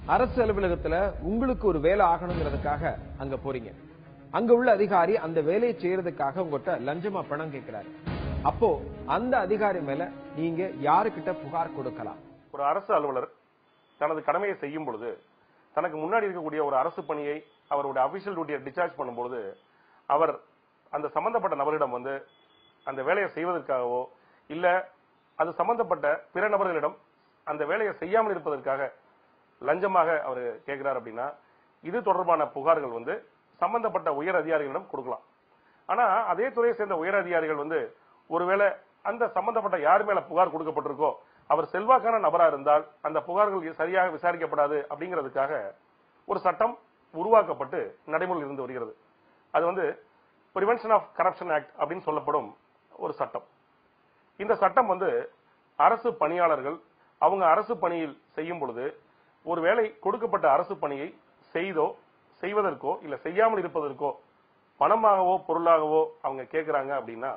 அரசு அலுவலகத்துல உங்களுக்கு ஒரு வேலை ஆகணுங்கிறதுக்காக அங்க போறீங்க அங்க உள்ள அதிகாரி அந்த வேலையை செய்யறதுக்காக உங்ககிட்ட லஞ்சமா பணம் கேட்கிறாரு அப்போ அந்த அதிகாரி மேல நீங்க யாருக்கிட்ட புகார் கொடுக்கலாம் ஒரு அரசு அலுவலர் தனது கடமையை செய்யும் பொழுது தனக்கு முன்னாடி இருக்கக்கூடிய ஒரு அரசு பணியை அவருடைய அபிஷியல் டியூட்டியை டிஸ்சார்ஜ் பண்ணும்பொழுது அவர் அந்த சம்பந்தப்பட்ட நபரிடம் வந்து அந்த வேலையை செய்வதற்காகவோ இல்ல அது சம்பந்தப்பட்ட பிற நபர்களிடம் அந்த வேலையை செய்யாமல் இருப்பதற்காக லஞ்சமாக அவர் கேட்கிறார் அப்படின்னா இது தொடர்பான புகார்கள் வந்து சம்பந்தப்பட்ட உயர் அதிகாரிகளிடம் கொடுக்கலாம் ஆனா அதே துறையை சேர்ந்த உயர் அதிகாரிகள் வந்து ஒருவேளை அந்த சம்பந்தப்பட்ட யார் மேல புகார் கொடுக்கப்பட்டிருக்கோ அவர் செல்வாக்கான நபரா இருந்தால் அந்த புகார்கள் சரியாக விசாரிக்கப்படாது அப்படிங்கிறதுக்காக ஒரு சட்டம் உருவாக்கப்பட்டு நடைமுறையில் இருந்து வருகிறது அது வந்து பிரிவென்ஷன் ஆஃப் கரப்ஷன் ஆக்ட் அப்படின்னு சொல்லப்படும் ஒரு சட்டம் இந்த சட்டம் வந்து அரசு பணியாளர்கள் அவங்க அரசு பணியில் செய்யும் பொழுது ஒருவேளை கொடுக்கப்பட்ட அரசு பணியை செய்தோ செய்வதற்கோ இல்ல செய்யாமல் இருப்பதற்கோ பணமாகவோ பொருளாகவோ அவங்க கேட்கறாங்க அப்படின்னா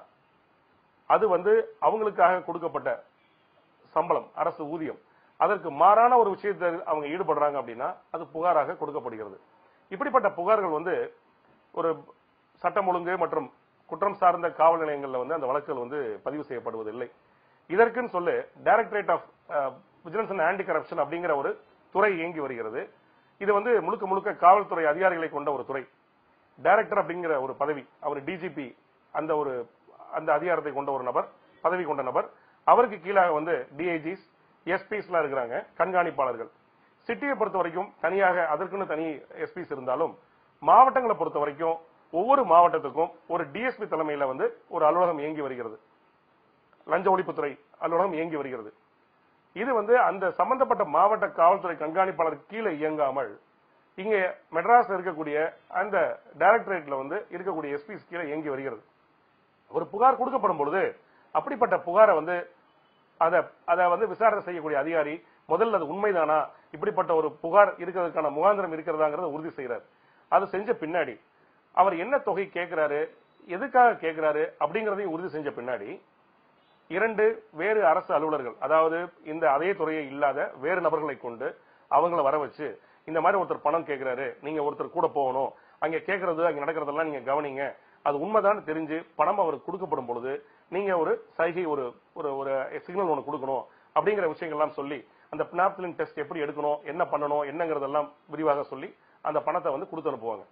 அது வந்து அவங்களுக்காக கொடுக்கப்பட்ட சம்பளம் அரசு ஊதியம் அதற்கு மாறான ஒரு விஷயத்தில் அவங்க ஈடுபடுறாங்க அப்படின்னா அது புகாராக கொடுக்கப்படுகிறது இப்படிப்பட்ட புகார்கள் வந்து ஒரு சட்டம் ஒழுங்கு மற்றும் குற்றம் சார்ந்த காவல் நிலையங்கள்ல வந்து அந்த வழக்குகள் வந்து பதிவு செய்யப்படுவதில்லை இதற்குன்னு சொல்லி directorate of vigilance and anti corruption அப்படிங்கிற ஒரு துறை இயங்கி வருகிறது இது வந்து முழுக்க முழுக்க காவல்துறை அதிகாரிகளை கொண்ட ஒரு துறை டைரக்டர் அப்படிங்கிற ஒரு பதவி அவர் டிஜிபி அந்த ஒரு அந்த அதிகாரத்தை கொண்ட ஒரு நபர் பதவி கொண்ட நபர் அவருக்கு கீழாக வந்து டிஐஜிஸ் எஸ்பிஸ்லாம் இருக்கிறாங்க கண்காணிப்பாளர்கள் சிட்டியை பொறுத்த வரைக்கும் தனியாக அதற்குன்னு தனி எஸ்பிஸ் இருந்தாலும் மாவட்டங்களை பொறுத்த வரைக்கும் ஒவ்வொரு மாவட்டத்துக்கும் ஒரு டிஎஸ்பி தலைமையில வந்து ஒரு அலுவலகம் இயங்கி வருகிறது லஞ்ச ஒழிப்புத்துறை அலுவலகம் இயங்கி வருகிறது இது வந்து அந்த சம்பந்தப்பட்ட மாவட்ட காவல்துறை கண்காணிப்பாளர் கீழே இயங்காமல் இங்க மெட்ராஸ்ல இருக்கக்கூடிய அந்த டைரக்டரேட்ல வந்து இருக்கக்கூடிய எஸ்பிஸ் கீழே இயங்கி வருகிறது ஒரு புகார் கொடுக்கப்படும் பொழுது அப்படிப்பட்ட புகாரை வந்து அத அத வந்து விசாரணை செய்யக்கூடிய அதிகாரி முதல்ல அது உண்மைதானா இப்படிப்பட்ட ஒரு புகார் இருக்கிறதுக்கான முகாந்திரம் இருக்கிறதாங்கிறத உறுதி செய்யறாரு அது செஞ்ச பின்னாடி அவர் என்ன தொகை கேட்கிறாரு எதுக்காக கேட்கிறாரு அப்படிங்கறதையும் உறுதி செஞ்ச பின்னாடி இரண்டு வேறு அரசு அலுவலர்கள் அதாவது இந்த அதே துறையை இல்லாத வேறு நபர்களை கொண்டு அவங்கள வர வச்சு இந்த மாதிரி ஒருத்தர் பணம் கேட்கிறாரு நீங்க ஒருத்தர் கூட போகணும் அங்க கேட்கறது அங்க நடக்கிறதெல்லாம் நீங்க கவனிங்க அது உண்மைதான் தெரிஞ்சு பணம் அவருக்கு கொடுக்கப்படும் பொழுது நீங்க ஒரு சைகை ஒரு ஒரு ஒரு சிக்னல் ஒன்று கொடுக்கணும் அப்படிங்கிற விஷயங்கள்லாம் சொல்லி அந்த பினாப்திலின் டெஸ்ட் எப்படி எடுக்கணும் என்ன பண்ணணும் என்னங்கிறதெல்லாம் விரிவாக சொல்லி அந்த பணத்தை வந்து கொடுத்து அனுப்புவாங்க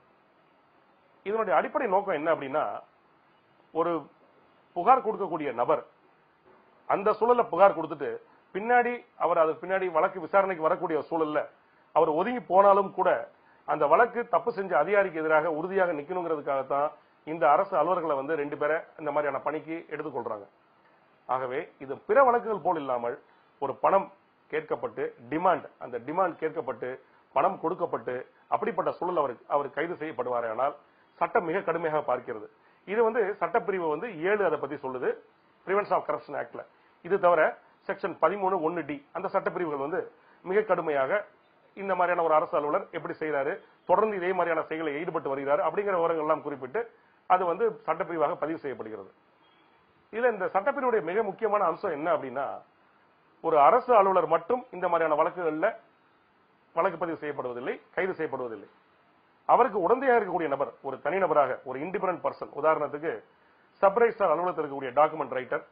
இதனுடைய அடிப்படை நோக்கம் என்ன அப்படின்னா ஒரு புகார் கொடுக்கக்கூடிய நபர் அந்த சூழல்ல புகார் கொடுத்துட்டு பின்னாடி அவர் அது பின்னாடி வழக்கு விசாரணைக்கு வரக்கூடிய சூழல்ல அவர் ஒதுங்கி போனாலும் கூட அந்த வழக்கு தப்பு செஞ்ச அதிகாரிக்கு எதிராக உறுதியாக நிக்கணுங்கிறதுக்காகத்தான் இந்த அரசு அலுவலர்களை வந்து ரெண்டு பேரை இந்த மாதிரியான பணிக்கு எடுத்துக்கொள்றாங்க ஆகவே இது பிற வழக்குகள் போல் இல்லாமல் ஒரு பணம் கேட்கப்பட்டு டிமாண்ட் அந்த டிமாண்ட் கேட்கப்பட்டு பணம் கொடுக்கப்பட்டு அப்படிப்பட்ட சூழல் அவர் அவர் கைது செய்யப்படுவாரானால் சட்டம் மிக கடுமையாக பார்க்கிறது இது வந்து சட்டப்பிரிவு வந்து ஏழு அதை பத்தி சொல்லுது பிரிவென்ஷன் ஆஃப் கரப்ஷன் ஆக்ட்ல இது தவிர செக்ஷன் பதிமூணு ஒன்னு டி அந்த சட்டப்பிரிவுகள் வந்து மிக கடுமையாக இந்த மாதிரியான ஒரு அரசு அலுவலர் எப்படி செய்யறாரு தொடர்ந்து இதே மாதிரியான செயல்களில் ஈடுபட்டு வருகிறார் அப்படிங்கிற விவரங்கள் எல்லாம் குறிப்பிட்டு அது வந்து சட்டப்பிரிவாக பதிவு செய்யப்படுகிறது இதுல இந்த சட்டப்பிரிவுடைய மிக முக்கியமான அம்சம் என்ன அப்படின்னா ஒரு அரசு அலுவலர் மட்டும் இந்த மாதிரியான வழக்குகள்ல வழக்கு பதிவு செய்யப்படுவதில்லை கைது செய்யப்படுவதில்லை அவருக்கு உடந்தையாக இருக்கக்கூடிய நபர் ஒரு தனிநபராக ஒரு இண்டிபெண்டன்ட் பர்சன் உதாரணத்துக்கு சப் ரெஜிஸ்டார் அலுவலகத்தில் இருக்கக்கூடிய டாக்குமெண்ட் ரைட்டர்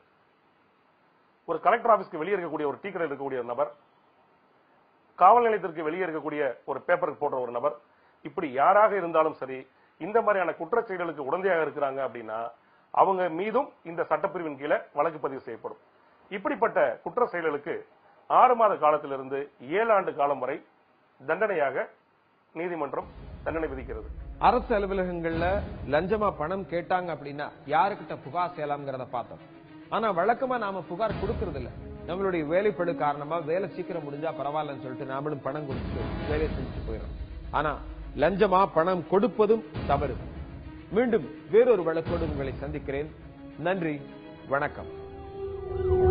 ஒரு கலெக்டர் ஆபீஸ்க்கு வெளியே இருக்கக்கூடிய ஒரு டீ கடையில் இருக்கக்கூடிய ஒரு நபர் காவல் நிலையத்திற்கு வெளியே இருக்கக்கூடிய ஒரு பேப்பர் போடுற ஒரு நபர் இப்படி யாராக இருந்தாலும் சரி இந்த மாதிரியான குற்றச் செயல்களுக்கு உடந்தையாக இருக்கிறாங்க அப்படின்னா அவங்க மீதும் இந்த சட்டப்பிரிவின் கீழே வழக்கு பதிவு செய்யப்படும் இப்படிப்பட்ட குற்ற செயல்களுக்கு ஆறு மாத காலத்திலிருந்து ஏழு ஆண்டு காலம் வரை தண்டனையாக நீதிமன்றம் தண்டனை விதிக்கிறது அரசு அலுவலகங்கள்ல லஞ்சமா பணம் கேட்டாங்க அப்படின்னா யாருக்கிட்ட புகார் செய்யலாம்ங்கிறத பார்த்தோம் ஆனா வழக்கமா நாம புகார் கொடுக்கறது இல்ல நம்மளுடைய வேலைப்படு காரணமா வேலை சீக்கிரம் முடிஞ்சா பரவாயில்லன்னு சொல்லிட்டு நாமளும் பணம் கொடுத்துட்டு வேலையை செஞ்சுட்டு போயிடும் ஆனா லஞ்சமா பணம் கொடுப்பதும் தவறு மீண்டும் வேறொரு வழக்கோடு உங்களை சந்திக்கிறேன் நன்றி வணக்கம்